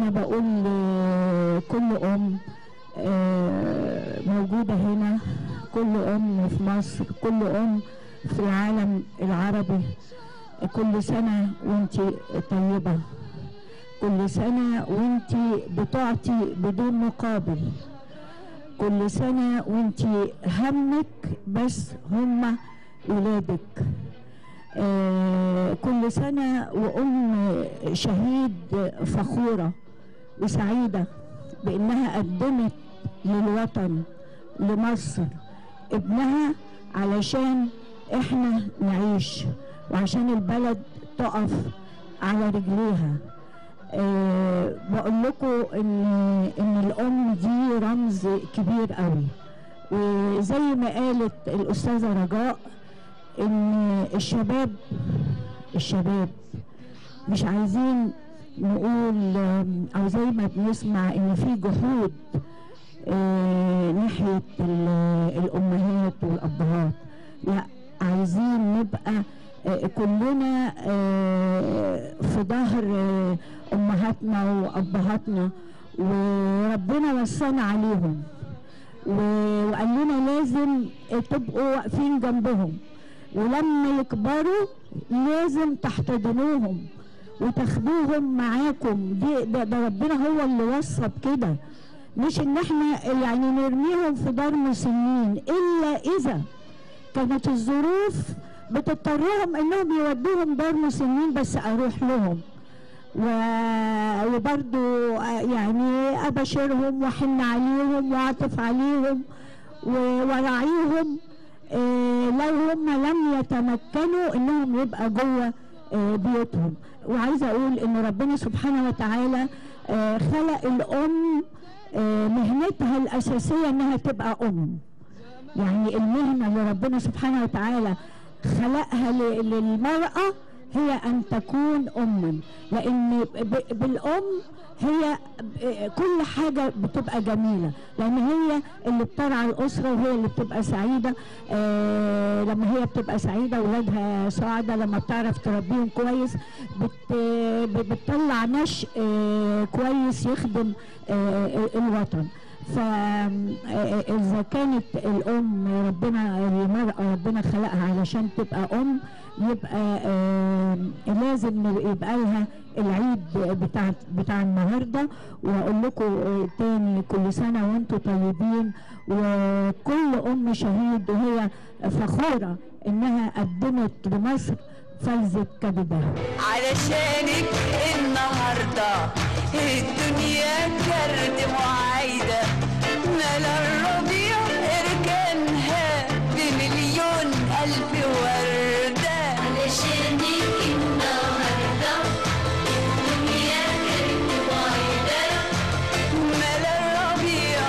انا بقول لكل ام آه، موجودة هنا كل ام في مصر كل ام في العالم العربي كل سنة وانت طيبة كل سنة وانت بتعطي بدون مقابل كل سنة وانت همك بس هم ولادك آه كل سنة وأم شهيد فخورة وسعيدة بأنها قدمت للوطن لمصر ابنها علشان احنا نعيش وعشان البلد تقف على رجليها أه بقول لكم ان ان الام دي رمز كبير قوي وزي ما قالت الاستاذه رجاء ان الشباب الشباب مش عايزين نقول آم، او زي ما بنسمع ان في جحود آه، ناحيه ال- الامهات والابهات لا عايزين نبقى آه، كلنا آه، في ظهر آه، امهاتنا وابهاتنا وربنا وصانا عليهم و- وقال لنا لازم تبقوا واقفين جنبهم ولما يكبروا لازم تحتضنوهم وتاخدوهم معاكم دي ده, ده ربنا هو اللي وصى بكده مش ان احنا يعني نرميهم في دار مسنين الا اذا كانت الظروف بتضطرهم انهم يودوهم دار مسنين بس اروح لهم و... وبرضو يعني ابشرهم واحن عليهم واعطف عليهم و- وراعيهم آه، لو هم لم يتمكنوا انهم يبقى جوه آه، بيوتهم وعايزه اقول ان ربنا سبحانه وتعالى آه، خلق الام آه، مهنتها الاساسيه انها تبقى ام يعني المهنه اللي ربنا سبحانه وتعالى خلقها ل- للمراه هي ان تكون اما لان ب- بالام هي ب- كل حاجه بتبقى جميله لان هي اللي بترعى الاسره وهي اللي بتبقى سعيده آه لما هي بتبقى سعيده اولادها سعداء لما بتعرف تربيهم كويس بت ب- بتطلع نشء آه كويس يخدم آه الوطن فإذا كانت الأم ربنا المرأة ربنا خلقها علشان تبقى أم يبقى آه لازم يبقى لها العيد بتاع بتاع النهارده واقول لكم آه تاني كل سنه وانتم طيبين وكل ام شهيد وهي فخوره انها قدمت لمصر فلذة كبدها علشانك النهاردة الدنيا كرد معايدة ملا الربيع اركانها بمليون ألف وردة علشانك النهاردة الدنيا كانت بعيدة ملا الربيع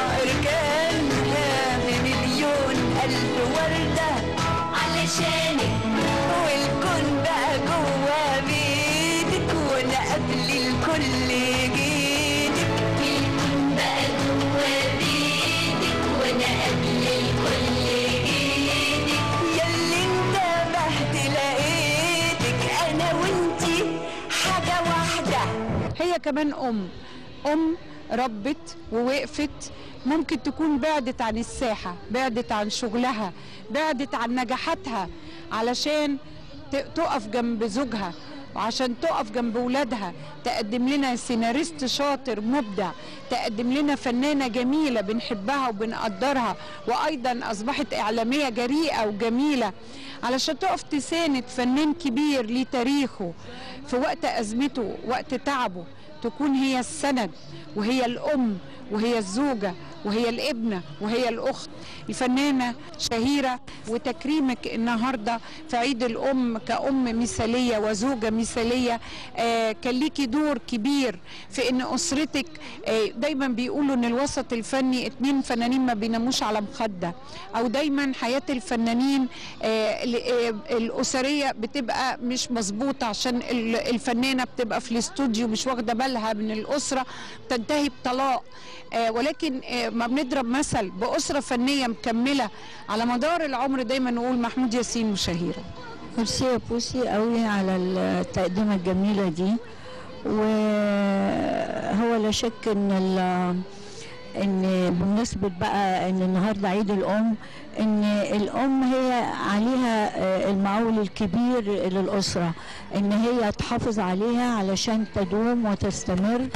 اركانها بمليون ألف وردة علشانك والكون بقى جوا بيتك وانا قبل الكل جيتك الكون بقى جوا بيتك وانا قبل الكل جيتك ياللي انتبهت لقيتك انا وانتي حاجة واحدة هي كمان ام ام ربت ووقفت ممكن تكون بعدت عن الساحة بعدت عن شغلها بعدت عن نجاحاتها علشان ت- تقف جنب زوجها وعشان تقف جنب ولادها تقدم لنا سيناريست شاطر مبدع تقدم لنا فنانة جميلة بنحبها وبنقدرها وأيضا أصبحت إعلامية جريئة وجميلة علشان تقف تساند فنان كبير ليه تاريخه في وقت أزمته وقت تعبه تكون هي السند وهي الأم وهي الزوجة وهي الابنة وهي الأخت الفنانة شهيرة وتكريمك النهاردة في عيد الأم كأم مثالية وزوجة مثالية آه كان ليكي دور كبير في أن أسرتك آه دايما بيقولوا أن الوسط الفني اتنين فنانين ما بيناموش على مخدة أو دايما حياة الفنانين آه ال- آه الأسرية بتبقى مش مظبوطة عشان ال- الفنانة بتبقى في الاستوديو مش واخدة بالها من الأسرة تنتهي بطلاق آه ولكن آه ما بنضرب مثل بأسرة فنية مكملة على مدار العمر دايما نقول محمود ياسين وشهيرة ميرسي يا بوسي قوي على التقديمة الجميلة دي وهو ولا شك ان ال- ان بمناسبه بقى ان النهارده عيد الام ان الام هي عليها آه، المعول الكبير للاسره ان هي تحافظ عليها علشان تدوم وتستمر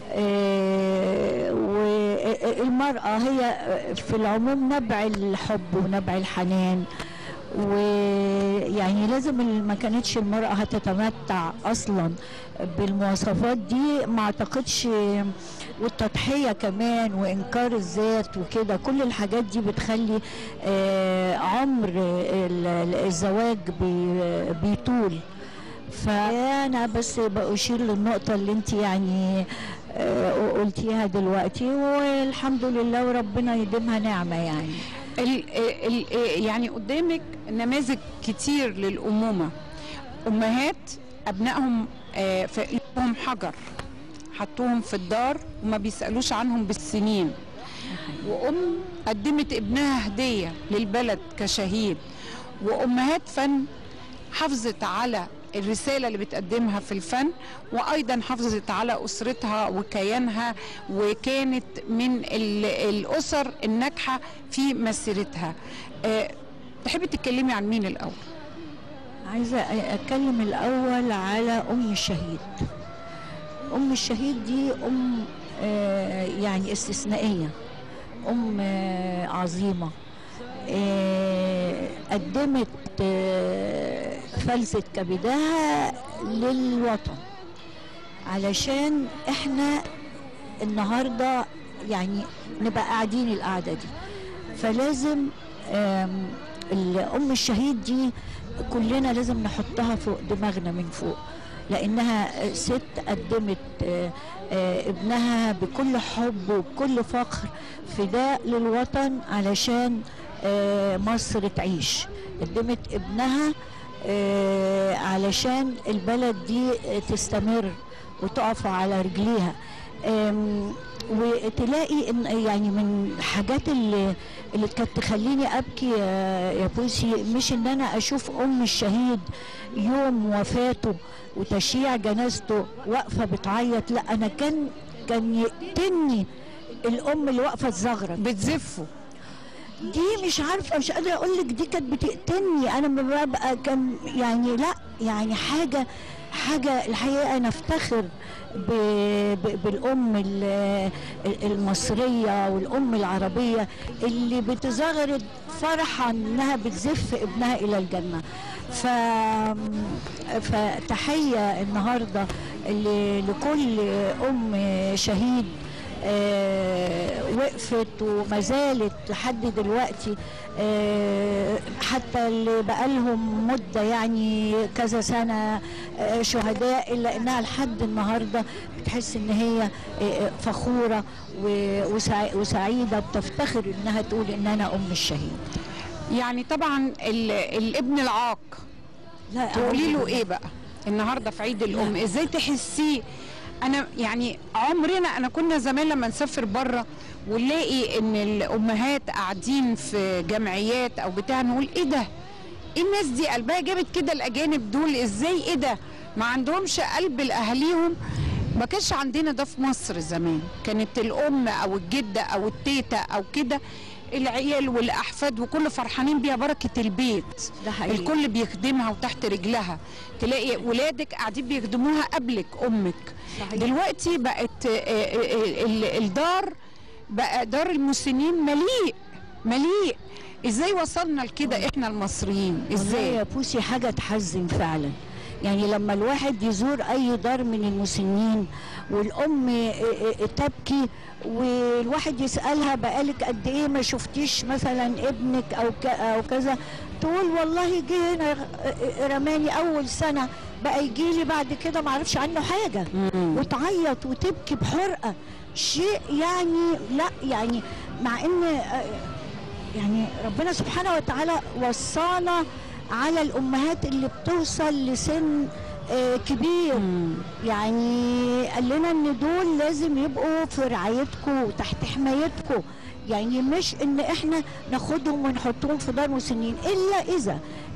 آه، والمراه هي في العموم نبع الحب ونبع الحنان ويعني لازم ال- ما كانتش المرأة هتتمتع أصلا بالمواصفات دي ما أعتقدش والتضحية كمان وإنكار الذات وكده كل الحاجات دي بتخلي آه، عمر ال- ال- الزواج بي- بيطول فأنا بس بأشير للنقطة اللي أنت يعني آه، قلتيها دلوقتي والحمد لله وربنا يديمها نعمة يعني ال ال يعني قدامك نماذج كتير للأمومة أمهات أبنائهم آه، في قلبهم حجر حطوهم في الدار وما بيسألوش عنهم بالسنين وأم قدمت ابنها هدية للبلد كشهيد وأمهات فن حافظت على الرسالة اللي بتقدمها في الفن وأيضا حافظت على أسرتها وكيانها وكانت من ال- الأسر الناجحة في مسيرتها أه تحبي تتكلمي عن مين الأول؟ عايزة أتكلم الأول على أم الشهيد أم الشهيد دي أم آه، يعني استثنائية أم آه، عظيمة آه، قدمت آه، فلسة كبدها للوطن علشان احنا النهارده يعني نبقى قاعدين القعده دي فلازم آم، الام الشهيد دي كلنا لازم نحطها فوق دماغنا من فوق لانها ست قدمت آه، آه، ابنها بكل حب وبكل فخر فداء للوطن علشان آه، مصر تعيش قدمت ابنها آه، علشان البلد دي تستمر وتقف على رجليها آم، وتلاقي ان يعني من الحاجات اللي اللي كانت تخليني ابكي يا يا بوسي مش ان انا اشوف ام الشهيد يوم وفاته وتشييع جنازته واقفه بتعيط لا انا كان كان يقتلني الام اللي واقفه تزغرط بتزفوا دي مش عارفه مش قادره اقول لك دي كانت بتقتلني انا لما ببقى كان يعني لا يعني حاجه حاجه الحقيقه انا افتخر ب ب بالام ال- المصريه والام العربيه اللي بتزغرد فرحه انها بتزف ابنها الى الجنه ف فتحيه النهارده ل- لكل ام شهيد آه، وقفت وما زالت لحد دلوقتي آه، حتى اللي بقالهم مدة يعني كذا سنة آه، شهداء إلا إنها لحد النهاردة بتحس إن هي آه، فخورة و- وسع- وسعيدة بتفتخر إنها تقول إن أنا أم الشهيد يعني طبعا ال- الابن العاق لا تقولي له أعوذ ايه بقى النهارده في عيد الام ازاي تحسيه انا يعني عمرنا انا كنا زمان لما نسافر بره ونلاقي ان الامهات قاعدين في جمعيات او بتاع نقول ايه ده ايه الناس دي قلبها جابت كده الاجانب دول ازاي ايه ده ما عندهمش قلب لاهاليهم ما كانش عندنا ده في مصر زمان كانت الام او الجده او التيتا او كده العيال والاحفاد وكل فرحانين بيها بركه البيت ده حقيقي. الكل بيخدمها وتحت رجلها تلاقي ولادك قاعدين بيخدموها قبلك امك صحيح. دلوقتي بقت آه، آه، آه، ال- الدار بقى دار المسنين مليء مليء ازاي وصلنا لكده احنا المصريين والله ازاي يا بوسي حاجة تحزن فعلا يعني لما الواحد يزور أي دار من المسنين والأم ا- ا- تبكي والواحد يسألها بقالك قد إيه ما شفتيش مثلا ابنك أو ك- أو كذا تقول والله جه هنا ا- رماني أول سنة بقى يجي لي بعد كده ما اعرفش عنه حاجة وتعيط وتبكي بحرقة شيء يعني لا يعني مع ان آه، يعني ربنا سبحانه وتعالى وصانا على الامهات اللي بتوصل لسن آه، كبير يعني قال لنا ان دول لازم يبقوا في رعايتكم وتحت حمايتكم يعني مش ان احنا ناخدهم ونحطهم في دار مسنين الا اذا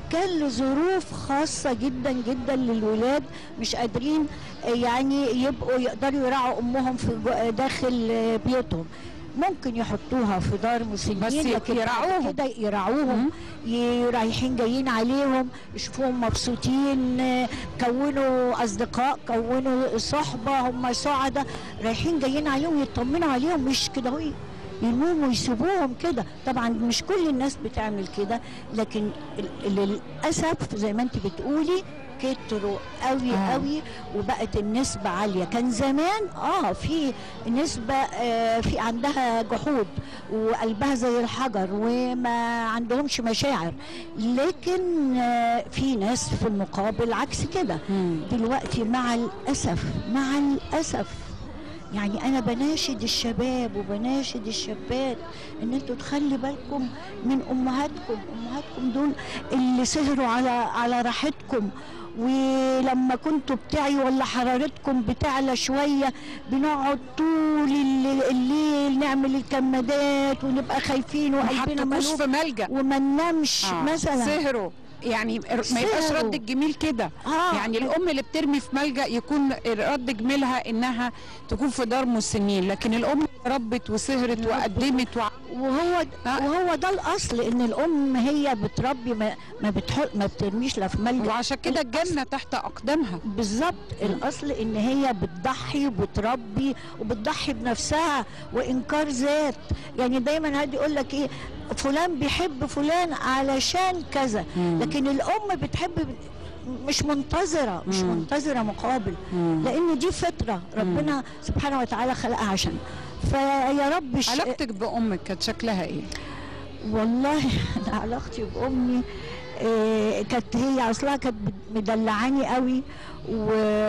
كان لظروف خاصة جدا جدا للولاد مش قادرين آه، يعني يبقوا يقدروا يراعوا أمهم في جو- داخل آه، بيوتهم ممكن يحطوها في دار مسنين بس لكن بعد يراعوهم. كده يراعوهم ي- رايحين جايين عليهم يشوفوهم مبسوطين آه، كونوا اصدقاء كونوا صحبه هم سعداء رايحين جايين عليهم يطمنوا عليهم مش كده هو ينوموا ويسيبوهم كده طبعا مش كل الناس بتعمل كده لكن ال- للاسف زي ما انت بتقولي كتروا قوي آه. آه. قوي وبقت النسبة عالية كان زمان اه في نسبة آه في عندها جحود وقلبها زي الحجر وما عندهمش مشاعر لكن آه في ناس في المقابل عكس كده مم. دلوقتي مع الأسف مع الأسف يعني أنا بناشد الشباب وبناشد الشابات إن أنتوا تخلي بالكم من أمهاتكم أمهاتكم دول اللي سهروا على على راحتكم ولما كنتوا بتعيوا ولا حرارتكم بتعلى شوية بنقعد طول الليل, الليل نعمل الكمادات ونبقى خايفين ما وقلبنا حطكوش ملوف في ملجأ وما ننامش آه. مثلا سهروا يعني ما يبقاش سهروا. رد الجميل كده آه. يعني الام اللي بترمي في ملجأ يكون رد جميلها انها تكون في دار مسنين لكن الام ربت وسهرت وقدمت وع... وهو آه. وهو ده الاصل ان الام هي بتربي ما ما بتحط ما بترميش لا في ملجأ وعشان كده الجنه تحت اقدامها بالظبط الاصل ان هي بتضحي وبتربي وبتضحي بنفسها وانكار ذات يعني دايما هادي يقول لك ايه فلان بيحب فلان علشان كذا مم. لكن الام بتحب مش منتظره مش مم. منتظره مقابل مم. لان دي فطره ربنا سبحانه وتعالى خلقها عشان فيا رب ش- علاقتك بامك كانت شكلها ايه؟ والله انا علاقتي بامي آه، كانت هي اصلها كانت مدلعاني قوي و...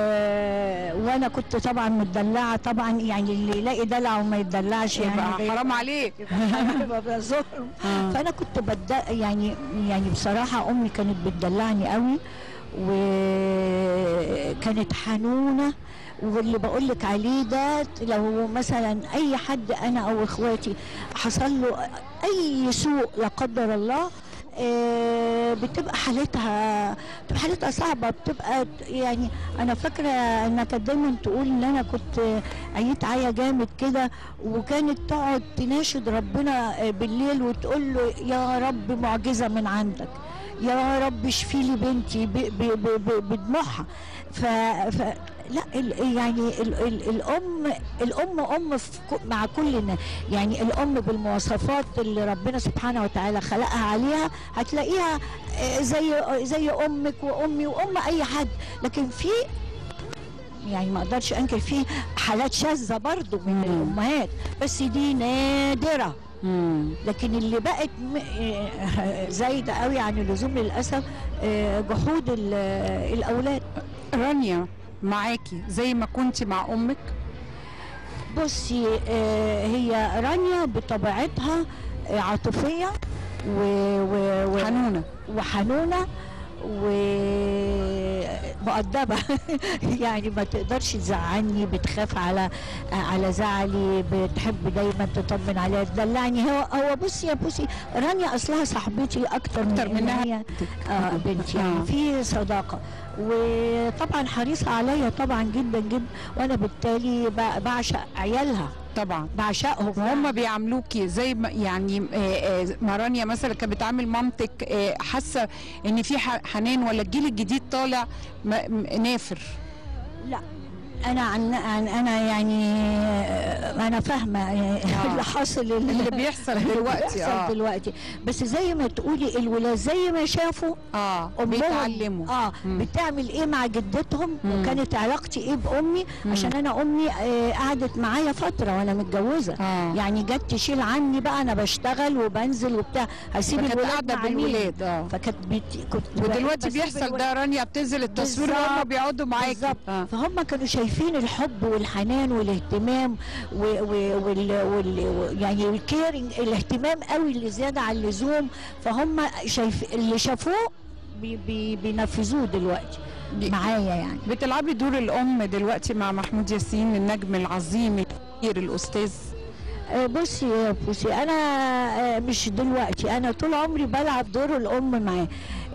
وانا كنت طبعا متدلعه طبعا يعني اللي يلاقي دلع وما يتدلعش يعني يبقى ده حرام عليك يبقى بقى ظلم آه. فانا كنت بد... يعني يعني بصراحه امي كانت بتدلعني قوي وكانت حنونه واللي بقول لك عليه ده لو مثلا اي حد انا او اخواتي حصل له اي سوء لا قدر الله آه، بتبقى حالتها بتبقى حالتها صعبة بتبقى يعني أنا فاكرة إنها كانت دايما تقول إن أنا كنت عييت عيا جامد كده وكانت تقعد تناشد ربنا آه، بالليل وتقول له يا رب معجزة من عندك يا رب اشفي لي بنتي ب- ب- ب- ب- بدموعها ف, ف لا ال يعني ال ال الام الام ام في كو- مع كل الناس يعني الام بالمواصفات اللي ربنا سبحانه وتعالى خلقها عليها هتلاقيها آه، زي زي امك وامي وام اي حد لكن في يعني ما اقدرش انكر في حالات شاذه برضو من مم. الامهات بس دي نادره مم. لكن اللي بقت م- آه، زايده قوي عن اللزوم للاسف آه، جحود ال- آه، الاولاد رانيا معاكي زي ما كنتي مع امك بصي آه، هي رانيا بطبيعتها آه، عاطفيه و... و... و... حنونه وحنونه ومؤدبة يعني ما تقدرش تزعلني بتخاف على على زعلي بتحب دايما تطمن عليا تدلعني هو هو بصي يا بصي رانيا اصلها صحبتي اكتر, أكتر من إن منها هي اه بنتي آه. يعني في صداقة وطبعا حريصة عليا طبعا جدا جدا وانا بالتالي ب- بعشق عيالها طبعا بعشقهم وهم بيعاملوكي زي ما يعني آه، آه، ما رانيا مثلا كانت بتعامل مامتك آه، حاسه ان في ح- حنان ولا الجيل الجديد طالع م- م- نافر لا انا عن, عن انا يعني آه، انا فاهمه آه، آه. اللي حاصل اللي بيحصل دلوقتي بيحصل اه دلوقتي بس زي ما تقولي الولاد زي ما شافوا اه امهم بيتعلموا اه مم. بتعمل ايه مع جدتهم مم. وكانت علاقتي ايه بامي مم. عشان انا امي آه قعدت معايا فتره وانا متجوزه اه يعني جت تشيل عني بقى انا بشتغل وبنزل وبتاع هسيب فكانت الولاد قاعده مع مين؟ بالولاد اه فكانت بت... كنت ودلوقتي بسيب بيحصل الولاد. ده رانيا بتنزل التصوير وهم بالظبط. بيقعدوا معاكي بالظبط آه. فهم كانوا شايفين الحب والحنان والاهتمام و و وال وال يعني الكيرنج الاهتمام قوي اللي زياده عن اللزوم فهم شايف اللي شافوه بي بي بينفذوه دلوقتي دي- معايا يعني بتلعبي دور الام دلوقتي مع محمود ياسين النجم العظيم الكبير الاستاذ آه، بصي يا بوسي انا آه، مش دلوقتي انا طول عمري بلعب دور الام معاه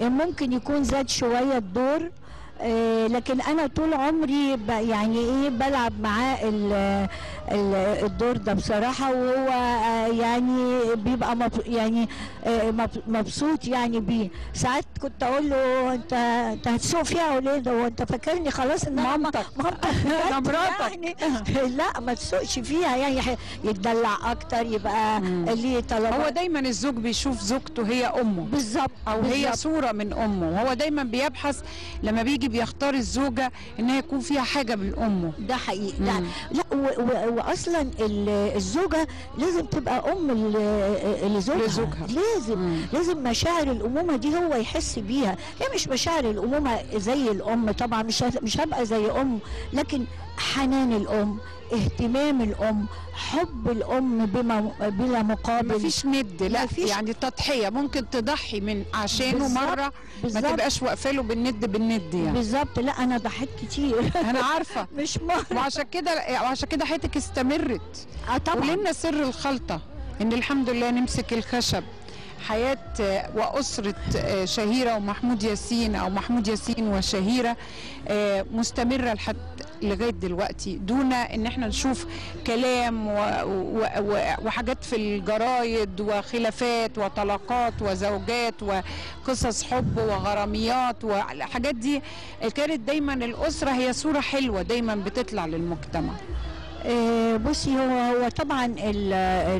ممكن يكون زاد شويه الدور آه، لكن انا طول عمري ب- يعني ايه بلعب معاه ال- ال- الدور ده بصراحه وهو آه، يعني بيبقى مب- يعني آه، مب- مبسوط يعني بيه ساعات كنت اقول له انت انت هتسوق فيها ولا ايه ده هو انت فاكرني خلاص ان أنا مامتك. مامتك أنا بجد مراتك. يعني لا ما تسوقش فيها يعني ح- يتدلع اكتر يبقى مم. ليه طلبات هو دايما الزوج بيشوف زوجته هي امه بالظبط او هي بالظبط. صوره من امه وهو دايما بيبحث لما بيجي بيختار الزوجه ان هي يكون فيها حاجه من امه ده حقيقي ده مم. لا و- و- واصلا ال- الزوجه لازم تبقى ام ل- لزوجها لزوجها. لازم مم. لازم مشاعر الامومه دي هو يحس بيها هي مش مشاعر الامومه زي الام طبعا مش هت- مش هبقى زي ام لكن حنان الام اهتمام الام حب الام بما بلا مقابل مفيش ند لا مفيش- يعني تضحيه ممكن تضحي من عشانه بالظبط، مره ما بالظبط. تبقاش واقفه له بالند بالند يعني بالظبط لا انا ضحيت كتير انا عارفه مش مره وعشان كده وعشان كده حياتك استمرت اه طبعا ولنا سر الخلطة إن الحمد لله نمسك الخشب حياة آه، وأسرة آه، شهيرة ومحمود ياسين أو محمود ياسين وشهيرة آه، مستمرة لحد لغاية دلوقتي دون إن احنا نشوف كلام و و و وحاجات في الجرايد وخلافات وطلاقات وزوجات وقصص حب وغراميات والحاجات دي كانت دايما الأسرة هي صورة حلوة دايما بتطلع للمجتمع آه، بصي هو هو طبعا ال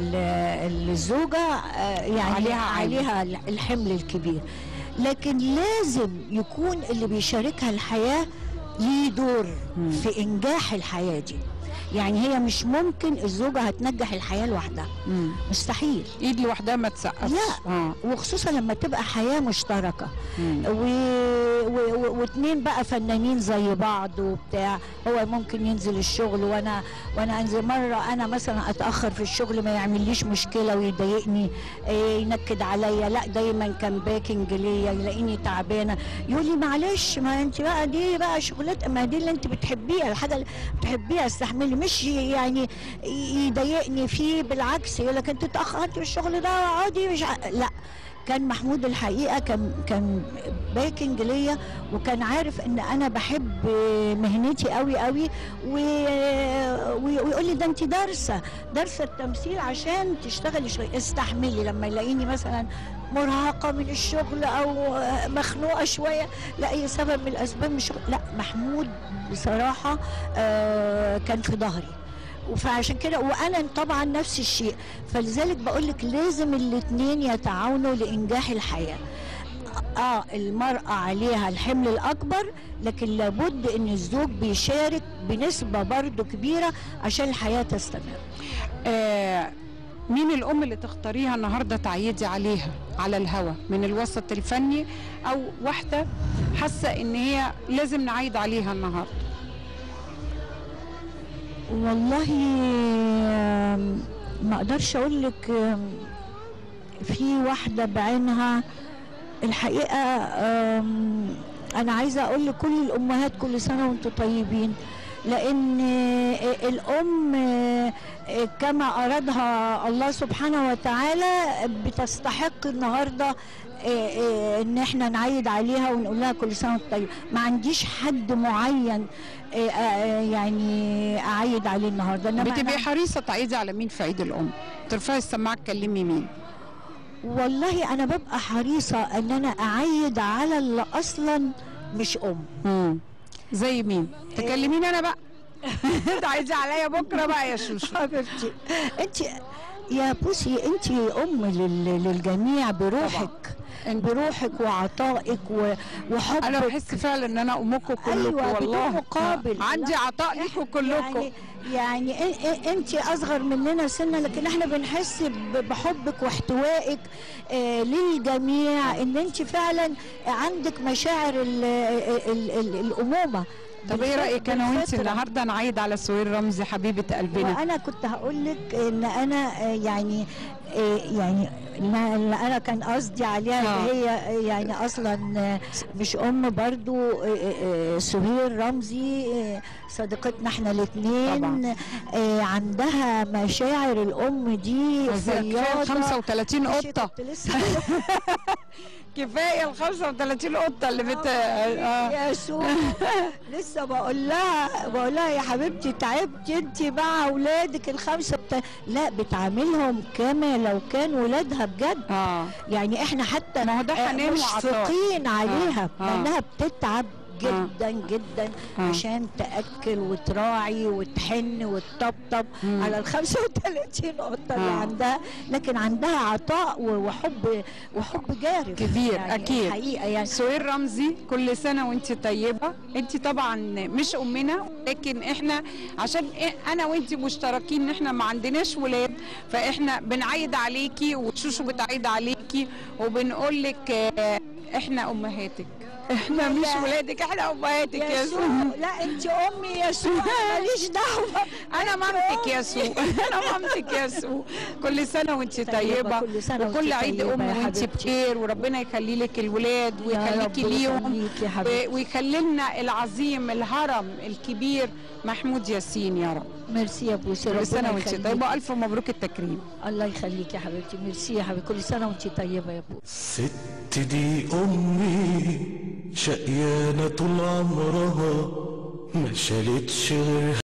ال الزوجه آه، يعني عليها عليها, عامل. عليها الحمل الكبير لكن لازم يكون اللي بيشاركها الحياه ليه دور مم. في انجاح الحياه دي يعني هي مش ممكن الزوجه هتنجح الحياه لوحدها مم. مستحيل ايد لوحدها ما تسقفش لا. اه وخصوصا لما تبقى حياه مشتركه مم. و... و... و... واتنين بقى فنانين زي بعض وبتاع هو ممكن ينزل الشغل وانا وانا انزل مره انا مثلا اتاخر في الشغل ما يعمليش مشكله ويضايقني إيه ينكد عليا لا دايما كان باكينج ليا يلاقيني تعبانه يقول لي معلش ما انت بقى دي بقى شغلتك ما دي اللي انت بتحبيها الحاجه اللي بتحبيها استحملي مش يعني يضايقني فيه بالعكس يقول لك انت اتاخرت في الشغل ده اقعدي مش ع... لا كان محمود الحقيقه كان كان باكينج ليا وكان عارف ان انا بحب مهنتي قوي قوي و... و- ويقول لي ده انت دارسه دارسه التمثيل عشان تشتغلي شويه استحملي لما يلاقيني مثلا مرهقه من الشغل او مخنوقه شويه لاي سبب من الاسباب مش لا محمود بصراحه آه، كان في ظهري فعشان كده وانا طبعا نفس الشيء فلذلك بقول لك لازم الاثنين يتعاونوا لانجاح الحياه اه المراه عليها الحمل الاكبر لكن لابد ان الزوج بيشارك بنسبه برضو كبيره عشان الحياه تستمر آه مين الام اللي تختاريها النهارده تعيدي عليها على الهوا من الوسط الفني او واحده حاسه ان هي لازم نعيد عليها النهارده والله آم، ما اقدرش اقول لك آم، في واحده بعينها الحقيقه آم، انا عايزه اقول لكل الامهات كل سنه وانتم طيبين لان آه، الام آه، آه، كما ارادها الله سبحانه وتعالى بتستحق النهارده آه، آه، ان احنا نعيد عليها ونقول لها كل سنه وانت طيب ما عنديش حد معين آه، آه، يعني اعيد عليه النهارده انما بتبقي أنا حريصه تعيدي على مين في عيد الام ترفعي السماعه تكلمي مين والله انا ببقى حريصه ان انا اعيد على اللي اصلا مش ام مم. زي مين تكلميني انا بقى تعيدي عليا بكره بقى يا شوشو حبيبتي انت يا بوسي انت ام لل- للجميع بروحك انت بروحك وعطائك و- وحبك انا بحس فعلا ان انا امكم كلكم أيوة، بدون والله مقابل. عندي لا. عطاء ليكم كلكم يعني يعني إن- إن- انت اصغر مننا سنا لكن احنا بنحس ب- بحبك واحتوائك آه للجميع ان انت فعلا عندك مشاعر ال ال ال الامومه طب ايه بالف- رايك انا وانت بالفطرة. النهارده نعيد على سهير رمزي حبيبه قلبنا وانا كنت هقول لك ان انا آه، يعني آه، يعني ما- اللي انا كان قصدي عليها آه. اللي هي آه، يعني اصلا آه، مش ام برضو آه، آه، آه، سهير رمزي آه، صديقتنا احنا الاثنين طبعا. عندها مشاعر الام دي كفاية فياضه 35 مش قطه كنت لسه كفايه ال 35 قطه اللي بت آه. يا سو لسه بقول لها بقول لها يا حبيبتي تعبتي انت مع اولادك الخمسه بتا... لا بتعاملهم كما لو كان ولادها بجد اه يعني احنا حتى ما هو ده آه، حنان وعطاء. مشفقين عليها آه. لانها بتتعب جدا جدا آه. عشان تاكل وتراعي وتحن وتطبطب مم. على ال 35 قطه اللي آه. عندها لكن عندها عطاء و- وحب وحب جارف كبير، يعني أكيد. حقيقه يعني سهير رمزي كل سنة وانت طيبة انت طبعا مش امنا لكن احنا عشان إيه- انا وانت مشتركين ان احنا ما عندناش ولاد فاحنا بنعيد عليكي وشوشو بتعيد عليكي وبنقول لك آه، احنا امهاتك احنا مش لا. ولادك احنا امهاتك يا يسوع سو لا انت امي يسوع أنا ماليش دعوه انا مامتك يا سو انا مامتك يا سو كل سنه وانت طيبه كل سنة وكل وانت عيد طيبة ام يا وانت حبيبتي. بخير وربنا يخلي لك الولاد يا ويخليكي رب ليهم يخليك يا حبيبتي. و- ويخلي لنا العظيم الهرم الكبير محمود ياسين يا رب ميرسي يا بوسي كل ربنا سنه وانت يخليك. طيبه والف مبروك التكريم الله يخليك يا حبيبتي ميرسي يا حبيبتي كل سنه وانت طيبه يا بوسي ست دي أمي شقيانة طول عمرها ما شالتش غير